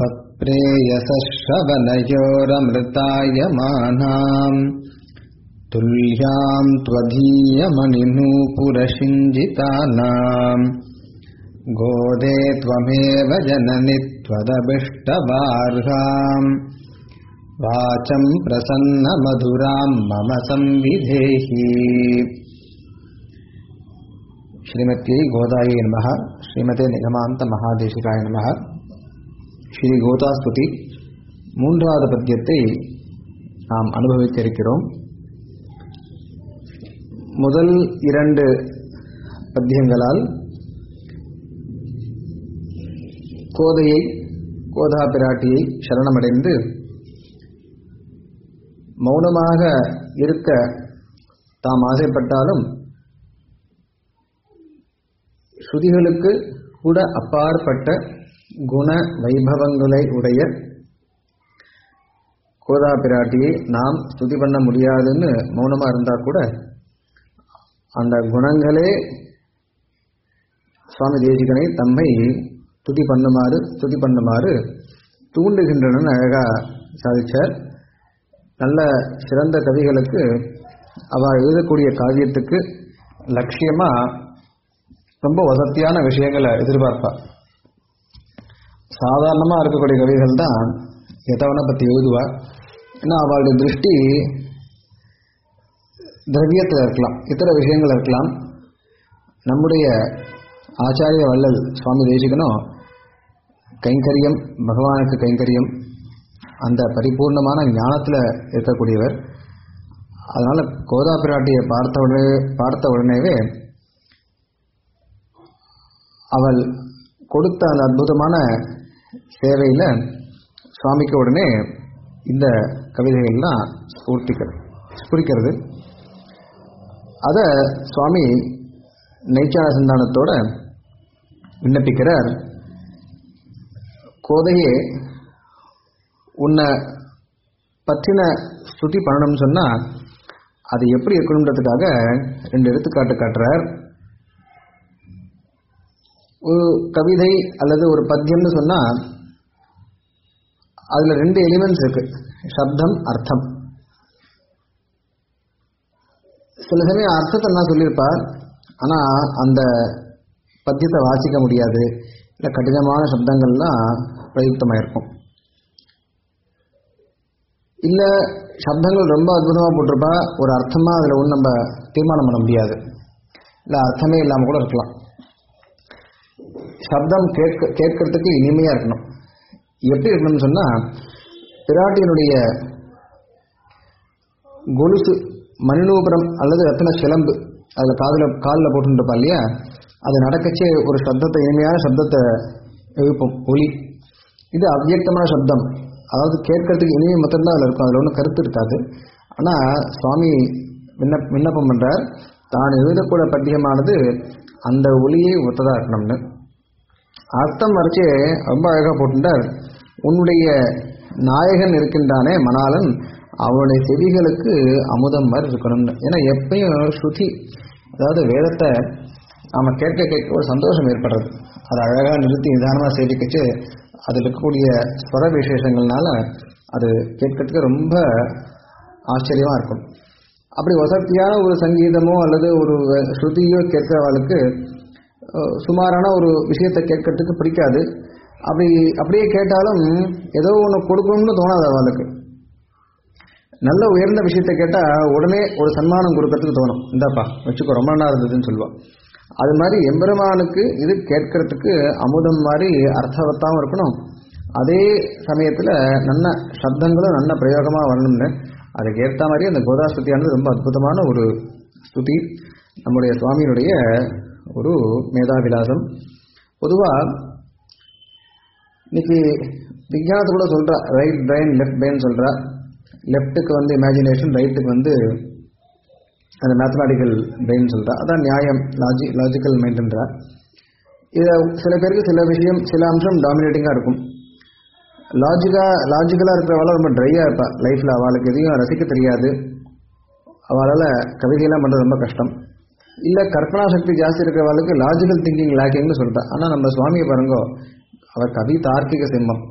त्वत्प्रेयसश्रवणयोरमृतायमानाम् तुल्याम् त्वदीयमणिनूपुरशिञ्जितानाम् गोदे त्वमेव जननि त्वदभिष्टवार्हाम् वाचम् प्रसन्नमधुराम् मम संविधेहि ஸ்ரீமத்தியை கோதாயை நமக ஸ்ரீமதே நிகமாந்த மகாதேசிகாய நமக ஸ்ரீ கோதாஸ்துதி மூன்றாவது பத்தியத்தை நாம் அனுபவிக்க இருக்கிறோம் முதல் இரண்டு பத்தியங்களால் கோதையை கோதா பிராட்டியை சரணமடைந்து மௌனமாக இருக்க தாம் ஆசைப்பட்டாலும் ஸ்ருதிகளுக்கு கூட அப்பாற்பட்ட குண வைபவங்களை உடைய கோதா பிராட்டியை நாம் ஸ்துதி பண்ண முடியாதுன்னு மௌனமாக இருந்தால் கூட அந்த குணங்களே சுவாமி தேசிகனை தம்மை துதி பண்ணுமாறு துதி பண்ணுமாறு தூண்டுகின்றன அழகாக சாதிச்சார் நல்ல சிறந்த கவிகளுக்கு அவ எழுதக்கூடிய காவியத்துக்கு லட்சியமாக ரொம்ப வசத்தியான விஷயங்களை எதிர்பார்ப்பா சாதாரணமாக இருக்கக்கூடிய கவிகள் தான் எதவனை பற்றி எழுதுவா ஏன்னா அவளுடைய திருஷ்டி திரவியத்தில் இருக்கலாம் இத்தர விஷயங்கள் இருக்கலாம் நம்முடைய ஆச்சாரிய வள்ளல் சுவாமி தேசிகனும் கைங்கரியம் பகவானுக்கு கைங்கரியம் அந்த பரிபூர்ணமான ஞானத்தில் இருக்கக்கூடியவர் அதனால் கோதா பிராட்டியை பார்த்த உடனே பார்த்த உடனேவே அவள் கொடுத்த அந்த அற்புதமான சேவையில் சுவாமிக்கு உடனே இந்த கவிதைகள்லாம் ஸ்பூர்த்திக்கிறது ஸ்புரிக்கிறது அதை சுவாமி நைச்சான சந்தானத்தோட விண்ணப்பிக்கிறார் கோதையே உன்னை பற்றின ஸ்துதி பண்ணணும்னு சொன்னால் அது எப்படி இருக்கணுன்றதுக்காக ரெண்டு எடுத்துக்காட்டு காட்டுறார் ஒரு கவிதை அல்லது ஒரு பத்தியம்னு சொன்னால் அதில் ரெண்டு எலிமெண்ட்ஸ் இருக்கு சப்தம் அர்த்தம் சில சமயம் அர்த்தத்தை நான் சொல்லியிருப்பார் ஆனால் அந்த பத்தியத்தை வாசிக்க முடியாது இல்லை கடினமான சப்தங்கள்லாம் பிரயுக்தமாயிருக்கும் இல்லை சப்தங்கள் ரொம்ப அற்புதமாக போட்டிருப்பா ஒரு அர்த்தமாக அதில் ஒன்றும் நம்ம தீர்மானம் பண்ண முடியாது இல்லை அர்த்தமே இல்லாமல் கூட இருக்கலாம் சப்தம் கேட்க கேட்கறதுக்கு இனிமையாக இருக்கணும் எப்படி இருக்கணும்னு சொன்னால் பிராட்டியினுடைய கொலுசு மணிநூபுரம் அல்லது ரத்தின சிலம்பு அதில் காதில் காலில் போட்டுருப்பா இல்லையா அது நடக்கச்சே ஒரு சப்தத்தை இனிமையான சப்தத்தை எழுப்பும் ஒலி இது அவ்வியக்தமான சப்தம் அதாவது கேட்கறதுக்கு இனிமை மட்டும்தான் அதில் இருக்கும் அதில் ஒன்றும் கருத்து இருக்காது ஆனால் சுவாமி விண்ணப் விண்ணப்பம் பண்ணுறார் தான் எழுதக்கூட பத்தியமானது அந்த ஒளியை ஒத்ததாக இருக்கணும்னு அர்த்தம் வரைச்சே ரொம்ப அழகாக போட்டுட்டார் உன்னுடைய நாயகன் இருக்கின்றானே மணாலன் அவனுடைய செவிகளுக்கு அமுதம் மாதிரி இருக்கணும்னு ஏன்னா எப்பயும் ஸ்ருதி அதாவது வேதத்தை நாம் கேட்க கேட்க ஒரு சந்தோஷம் ஏற்படுறது அதை அழகாக நிறுத்தி நிதானமாக சேவிக்கச்சு அதில் இருக்கக்கூடிய ஸ்வர விசேஷங்கள்னால அது கேட்கறதுக்கு ரொம்ப ஆச்சரியமாக இருக்கும் அப்படி வசதியான ஒரு சங்கீதமோ அல்லது ஒரு ஸ்ருதியோ கேட்கிறவளுக்கு சுமாரான ஒரு விஷயத்தை கேட்கறதுக்கு பிடிக்காது அப்படி அப்படியே கேட்டாலும் ஏதோ ஒன்று கொடுக்கணும்னு தோணாது அவளுக்கு நல்ல உயர்ந்த விஷயத்தை கேட்டால் உடனே ஒரு சன்மானம் கொடுக்கறதுக்கு தோணும் இந்தாப்பா வச்சுக்கோ ரொம்ப நல்லா இருந்ததுன்னு சொல்லுவாள் அது மாதிரி எம்பெருமானுக்கு இது கேட்கறதுக்கு அமுதம் மாதிரி அர்த்தவத்தாகவும் இருக்கணும் அதே சமயத்தில் நல்ல சப்தங்களும் நல்ல பிரயோகமாக வரணும்னு அதுக்கு ஏற்ற மாதிரி அந்த கோதாஸ்துதியானது ரொம்ப அற்புதமான ஒரு ஸ்துதி நம்முடைய சுவாமியினுடைய ஒரு மேதாவிலாசம் பொதுவாக இன்னைக்கு விஞ்ஞானத்தை கூட சொல்கிறா ரைட் பிரெயின் லெஃப்ட் பிரெயின் சொல்கிறா லெஃப்ட்டுக்கு வந்து இமேஜினேஷன் ரைட்டுக்கு வந்து அந்த மேத்தமெட்டிக்கல் பிரெயின் சொல்கிறா அதான் நியாயம் லாஜி லாஜிக்கல் மைண்ட்ன்றா இதை சில பேருக்கு சில விஷயம் சில அம்சம் டாமினேட்டிங்காக இருக்கும் லாஜிக்காக லாஜிக்கலாக இருக்கிறவளால் ரொம்ப ட்ரையாக இருப்பா லைஃப்பில் அவளுக்கு எதையும் ரசிக்க தெரியாது அவளால் கவிதையெல்லாம் பண்ணுறது ரொம்ப கஷ்டம் இல்லை கற்பனா சக்தி ஜாஸ்தி இருக்கிறவளுக்கு லாஜிக்கல் திங்கிங் லேக்கிங்னு சொல்லிட்டா ஆனால் நம்ம சுவாமியை பாருங்கோ அவர் கவி தார்க்கிக சிம்மம்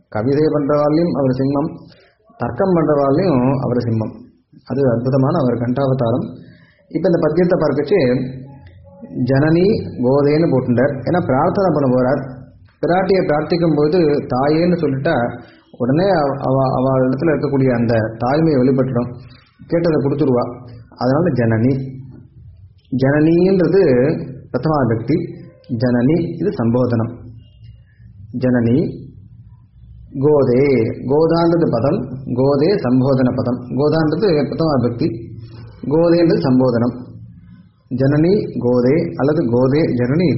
கவிதை பண்றவாளையும் அவர் சிம்மம் தர்க்கம் பண்றவாளையும் அவர் சிம்மம் அது அற்புதமான அவர் கண்டாவதாரம் இப்போ இந்த பத்தியத்தை பார்க்கச்சு ஜனனி கோதேன்னு போட்டுட்டார் ஏன்னா பிரார்த்தனை பண்ண போறார் பிராட்டியை பிரார்த்திக்கும் போது தாயேன்னு சொல்லிட்டா உடனே அவ- அவ அவள் இடத்துல இருக்கக்கூடிய அந்த தாய்மையை வெளிப்பட்டுடும் கேட்டதை கொடுத்துருவா அதனால ஜனனி ஜனனின்றது பிரதமா விபக்தி ஜனனி இது சம்போதனம் ஜனனி கோதே கோதான்றது பதம் கோதே சம்போதன பதம் கோதான்றது பிரதமா விபக்தி கோதேன்றது சம்போதனம் ஜனனி கோதே அல்லது கோதே ஜனனி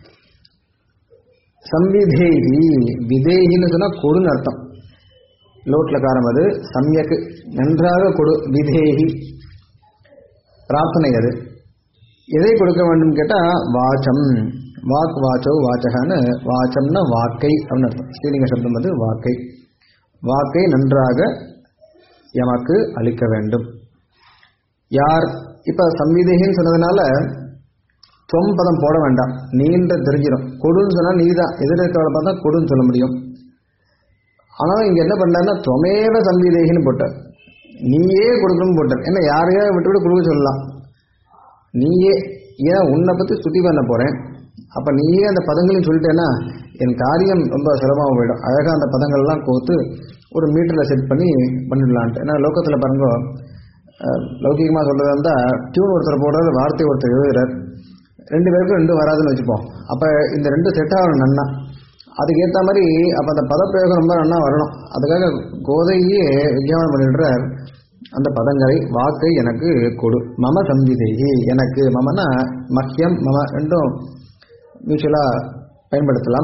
சம்விதேகி விதேகின்னு சொன்னா கொடுன்னு அர்த்தம் லோட்ல காரம் அது சம்யக்கு நன்றாக கொடு விதேகி பிரார்த்தனை அது எதை கொடுக்க வேண்டும் கேட்டா வாச்சம் வாக் வாச்சோ வாச்சகன்னு வாச்சம்னா வாக்கை அப்படின்னு அர்த்தம் ஸ்ரீலிங்க சப்தம் அது வாக்கை வாக்கை நன்றாக எமக்கு அளிக்க வேண்டும் யார் இப்ப சம்விதேகின்னு சொன்னதுனால தொம் பதம் போட வேண்டாம் நீன்ற தெரிஞ்சிடும் கொடுன்னு சொன்னா நீ தான் எதிர்க்கவளை பார்த்தா கொடுன்னு சொல்ல முடியும் ஆனால் இங்க என்ன பண்ணாருன்னா தொமேவ சம்விதேகின்னு போட்டார் நீயே கொடுக்கணும்னு போட்டார் ஏன்னா யாரையா விட்டு விட்டு கொடுக்க சொல்லலாம் நீயே ஏன் உன்னை பத்தி ஸ்துதி பண்ண போறேன் அப்ப நீயே அந்த பதங்களையும் சொல்லிட்டேன்னா என் காரியம் ரொம்ப சுலபமாக போயிடும் அழகா அந்த பதங்கள்லாம் கோத்து ஒரு மீட்டர்ல செட் பண்ணி பண்ணிடலான்ட்டு ஏன்னா லோகத்துல பாருங்க அஹ், லௌகிகமா சொல்றதா இருந்தா டியூன் ஒருத்தர் போடுறாரு வார்த்தை ஒருத்தர் எழுதுறார் ரெண்டு பேருக்கும் ரெண்டும் வராதுன்னு வச்சுப்போம் அப்ப இந்த ரெண்டு செட் ஆகணும் நன்னா அதுக்கேற்ற மாதிரி அப்ப அந்த பதப்பிரயோகம் ரொம்ப நன்னா வரணும் அதுக்காக கோதையே விஞ்ஞாபனம் பண்ணிடுறார் அந்த பதங்களை வாக்கை எனக்கு கொடு மம சம்விதேகி எனக்கு மமனா மக்கியம் மம ரெண்டும் மியூச்சுவலா பயன்படுத்தலாம்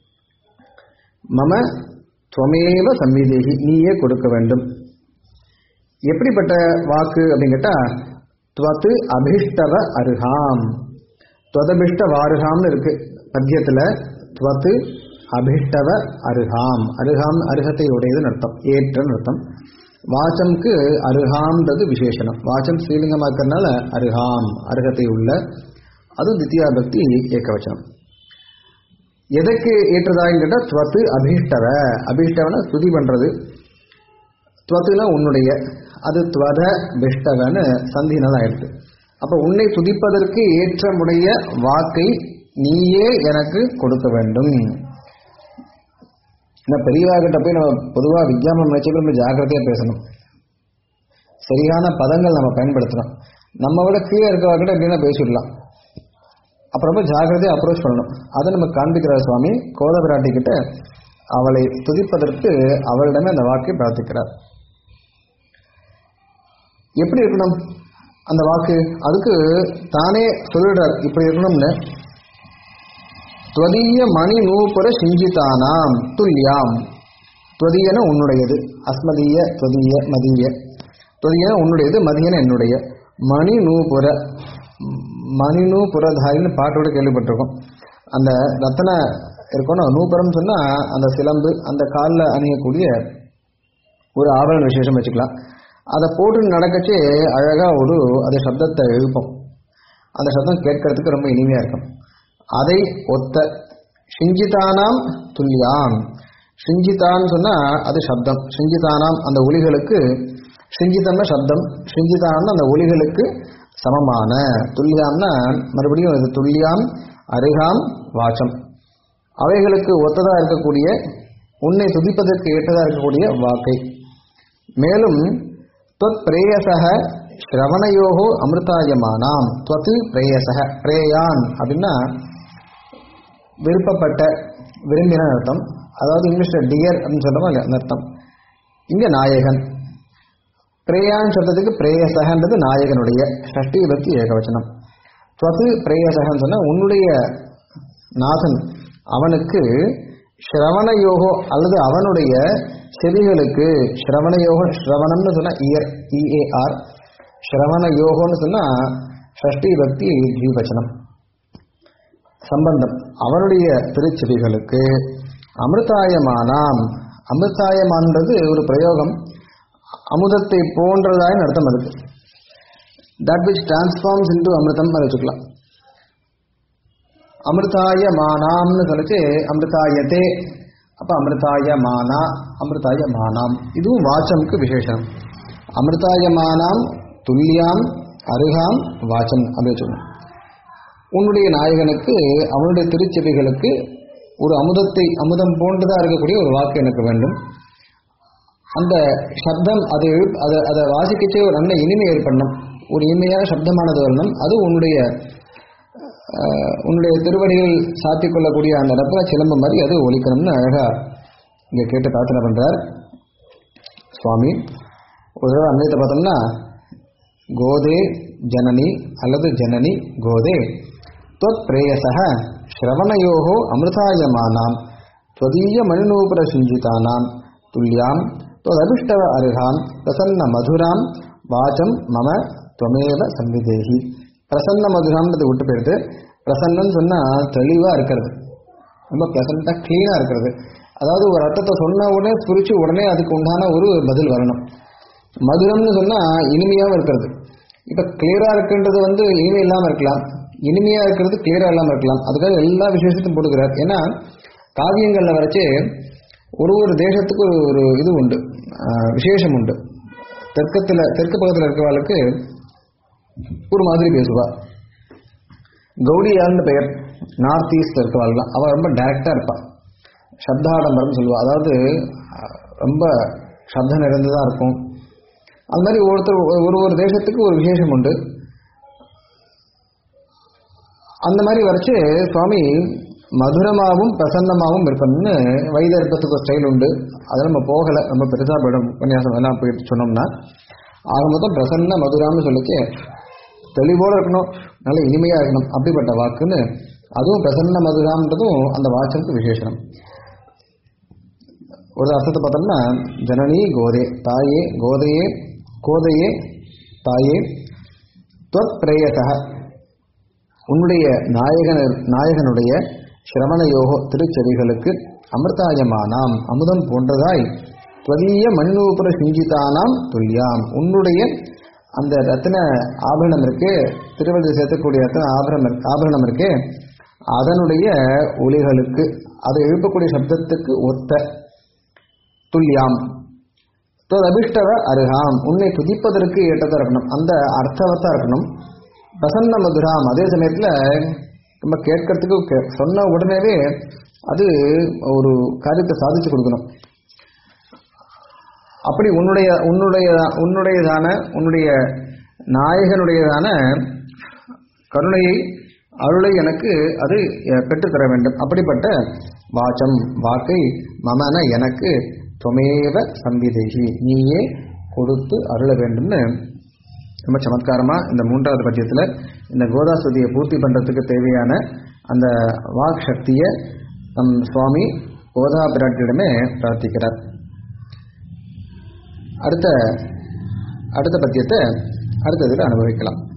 மம துவமேவ சம்விதேகி நீயே கொடுக்க வேண்டும் எப்படிப்பட்ட வாக்கு அப்படின்னு கேட்டா துவத்து அபிஷ்டவ அருகாம் துவதபிஷ்ட வாருகாம்னு இருக்கு பத்தியத்துல துவத்து அபிஷ்டவ அருகாம் அருகாம் அருகத்தை உடையதுன்னு அர்த்தம் ஏற்றன்னு அர்த்தம் வாச்சம்க்கு அருகாம்ன்றது விசேஷனம் வாச்சம் ஸ்ரீலிங்கமா இருக்கிறதுனால அருகாம் அருகத்தை உள்ள அது தித்தியா பக்தி ஏக்கவச்சனம் எதற்கு ஏற்றதான்னு கேட்டா துவத்து அபீஷ்டவ அபீஷ்டவன ஸ்துதி பண்றது துவத்துனா உன்னுடைய அது துவத பிஷ்டவன்னு சந்தினால ஆயிடுச்சு அப்ப உன்னை துதிப்பதற்கு ஏற்றமுடைய வாக்கை நீயே எனக்கு கொடுக்க வேண்டும் ஏன்னா பெரியவாகிட்ட போய் நம்ம பொதுவாக விஞ்ஞாபனம் வச்சு நம்ம ஜாக்கிரதையா பேசணும் சரியான பதங்கள் நம்ம பயன்படுத்தணும் நம்ம விட கீழே இருக்கவர்கிட்ட எப்படின்னா பேசிடலாம் அப்புறம் ரொம்ப ஜாக்கிரதையா அப்ரோச் பண்ணணும் அதை நம்ம காண்பிக்கிறார் சுவாமி கோத பிராட்டி கிட்ட அவளை துதிப்பதற்கு அவளிடமே அந்த வாக்கை பிரார்த்திக்கிறார் எப்படி இருக்கணும் அந்த வாக்கு அதுக்கு தானே சொல்லிடுறார் இப்படி இருக்கணும்னு துவதீய மணி நூபுர சிஞ்சிதானாம் துல்யாம் துவதீயன உன்னுடையது அஸ்மதீய துவதீய மதிய துவதீயன உன்னுடையது மதியன என்னுடைய மணி நூபுர மணி நூபுரதாரின்னு பாட்டோட கேள்விப்பட்டிருக்கோம் அந்த ரத்தன இருக்கணும் நூபுரம் சொன்னா அந்த சிலம்பு அந்த காலில் அணியக்கூடிய ஒரு ஆபரண விசேஷம் வச்சுக்கலாம் அதை போட்டு நடக்கச்சே அழகா ஒரு அது சப்தத்தை எழுப்போம் அந்த சப்தம் கேட்கறதுக்கு ரொம்ப இனிமையா இருக்கும் அதை ஒத்த சிஞ்சிதானாம் துல்லியாம் சிஞ்சிதான்னு சொன்னா அது சப்தம் சிஞ்சிதானாம் அந்த ஒலிகளுக்கு சிஞ்சிதம்னா சப்தம் சிஞ்சிதான அந்த ஒலிகளுக்கு சமமான துல்லியாம்னா மறுபடியும் இது துல்லியாம் அருகாம் வாச்சம் அவைகளுக்கு ஒத்ததா இருக்கக்கூடிய உன்னை துதிப்பதற்கு ஏற்றதா இருக்கக்கூடிய வாக்கை மேலும் தொத் பிரேயசக ஸ்ரவணயோகோ அமிர்தாயமானாம் தொத்து பிரேயசக பிரேயான் அப்படின்னா விருப்பப்பட்ட விரும்பின அர்த்தம் அதாவது இங்கிலீஷ்ல டியர் அப்படின்னு சொல்றோம் இல்லையா அந்த அர்த்தம் இங்க நாயகன் பிரேயான் சொல்றதுக்கு பிரேயசகன்றது நாயகனுடைய ஷஷ்டி விபக்தி ஏகவச்சனம் துவத்து பிரேயசகன் சொன்னா உன்னுடைய நாதன் அவனுக்கு ஸ்ரவண யோகோ அல்லது அவனுடைய செவிகளுக்கு ஸ்ரவண யோகம் ஸ்ரவணம்னு சொன்னா இயர் இஏஆர் ஸ்ரவண யோகம்னு சொன்னா ஷஷ்டி பக்தி ஜீவச்சனம் சம்பந்தம் அவனுடைய திருச்செவிகளுக்கு அமிர்தாயமானாம் அமிர்தாயமான்றது ஒரு பிரயோகம் அமுதத்தை போன்றதாயின் அர்த்தம் அதுக்கு தட் விச் டிரான்ஸ்ஃபார்ம்ஸ் இன்டு அமிர்தம் அதை வச்சுக்கலாம் அமிர்தாய மானாம்னு சொல்லிச்சு அமிர்தாயத்தே அப்போ அமிர்தாய மானா அமிர்தாய மானாம் இதுவும் வாச்சம்க்கு விசேஷம் அமிர்தாய மானாம் துல்லியாம் அருகாம் வாச்சம் அப்படின்னு சொல்லணும் உன்னுடைய நாயகனுக்கு அவனுடைய திருச்செவிகளுக்கு ஒரு அமுதத்தை அமுதம் போன்றதா இருக்கக்கூடிய ஒரு வாக்கு எனக்கு வேண்டும் அந்த சப்தம் அது எழு- அதை அதை வாசிக்கச்சே ஒரு நல்ல இனிமை ஏற்படணும் ஒரு இனிமையான சப்தமானது வரணும் அது உன்னுடைய ஆஹ், உன்னுடைய திருவடிகள் சாத்திக் கொள்ளக்கூடிய அந்த இடத்துல சிலம்பு மாதிரி அது ஒலிக்கணும்னு அழகா இங்க கேட்டு பிரார்த்தனை பண்றார் சுவாமி ஒரு தடவை அன்னையத்தை பார்த்தோம்னா கோதே ஜனனி அல்லது ஜனனி கோதே त्वत् प्रेयसः श्रवणयोः अमृतायमानां त्वदीयमणिनूपुरसिञ्जितानां तुल्यां त्वदभिष्टव अर्हां प्रसन्नमधुरां வாச்சம் மம துவமேவ சம்விதேகி பிரசன்ன மதுராம்ன்றது விட்டு போயிடுது பிரசன்னன்னு சொன்னா தெளிவா இருக்கிறது ரொம்ப பிளசண்டா கிளீனா இருக்கிறது அதாவது ஒரு அர்த்தத்தை சொன்ன உடனே புரிச்சு உடனே அதுக்கு உண்டான ஒரு பதில் வரணும் மதுரம்னு சொன்னா இனிமையாவும் இருக்கிறது இப்ப கிளியரா இருக்குன்றது வந்து இனிமை இல்லாம இருக்கலாம் இனிமையா இருக்கிறது கிளியரா இல்லாம இருக்கலாம் அதுக்காக எல்லா விசேஷத்தையும் போட்டுக்கிறார் ஏன்னா காவியங்கள்ல வரைச்சு ஒரு ஒரு தேசத்துக்கு ஒரு ஒரு இது உண்டு ஆஹ் விசேஷம் உண்டு தெற்கத்துல தெற்கு பக்கத்துல இருக்கிறவளுக்கு ஒரு மாதிரி பேசுவா கௌடியாள்னு பெயர் நார்த் ஈஸ்ட் இருக்கிறவாள் தான் அவள் ரொம்ப டைரக்டா இருப்பா சப்தாடம்பரம் சொல்லுவா அதாவது அஹ், ரொம்ப சப்தம் நிறைந்ததா இருக்கும் அது மாதிரி ஒருத்தர் ஒரு ஒரு தேசத்துக்கு ஒரு விசேஷம் உண்டு அந்த மாதிரி வரைச்சு சுவாமி மதுரமாகவும் பிரசன்னமாகவும் இருக்கணும்னு வைதர்ப்பத்துக்கு ஒரு ஸ்டைல் உண்டு அது நம்ம போகலை ரொம்ப பெருசா போயிடும் உபன்யாசம் எல்லாம் போயிட்டு சொன்னோம்னா ஆக மொத்தம் பிரசன்ன மதுராம்னு சொல்லிச்சு தெளிவோடு இருக்கணும் நல்ல இனிமையா இருக்கணும் அப்படிப்பட்ட வாக்குன்னு அதுவும் பிரசன்ன மதுராம்ன்றதும் அந்த வாச்சனுக்கு விசேஷனம் ஒரு அர்த்தத்தை பார்த்தோம்னா ஜனனி கோதே தாயே கோதையே கோதையே தாயே துவத் பிரேயசக உன்னுடைய நாயகன நாயகனுடைய சிரவணயோகோ திருச்செவிகளுக்கு அமிர்தாயமானாம் அமுதம் போன்றதாய் துவதீய மண்ணூபுர சிஞ்சிதானாம் துல்லியாம் உன்னுடைய அந்த ரத்தின ஆபரணம் இருக்கு திருவள்ளி சேர்த்தக்கூடிய ரத்தின ஆபரணம் இருக்கு- ஆபரணம் இருக்கு அதனுடைய ஒலிகளுக்கு அதை எழுப்பக்கூடிய சப்தத்துக்கு ஒத்த துல்லியாம் அபிஷ்டவ அருகாம் உன்னை துதிப்பதற்கு ஏற்றதா இருக்கணும் அந்த அர்த்தவத்தா இருக்கணும் பிரசன்ன மதுராம் அதே சமயத்துல நம்ம கேட்கறதுக்கு கே- சொன்ன உடனேவே அது ஒரு காரியத்தை சாதிச்சு கொடுக்கணும் அப்படி உன்னுடைய உன்னுடைய உன்னுடையதான உன்னுடைய நாயகனுடையதான கருணையை அருளை எனக்கு அது அஹ், பெற்றுத்தர வேண்டும் அப்படிப்பட்ட வாச்சம் வாக்கை மமன எனக்கு துவமேவ சம்பிதேகி நீயே கொடுத்து அருள வேண்டும்னு ரொம்ப சமத்காரமா இந்த மூன்றாவது பட்சத்தில் இந்த கோதாஸ்துதியை பூர்த்தி பண்றதுக்கு தேவையான அந்த வாக் சக்தியை நம் சுவாமி கோதா பிராட்டியிடமே பிரார்த்திக்கிறார் அடுத்த அடுத்த பத்தியத்தை அடுத்ததில் அனுபவிக்கலாம்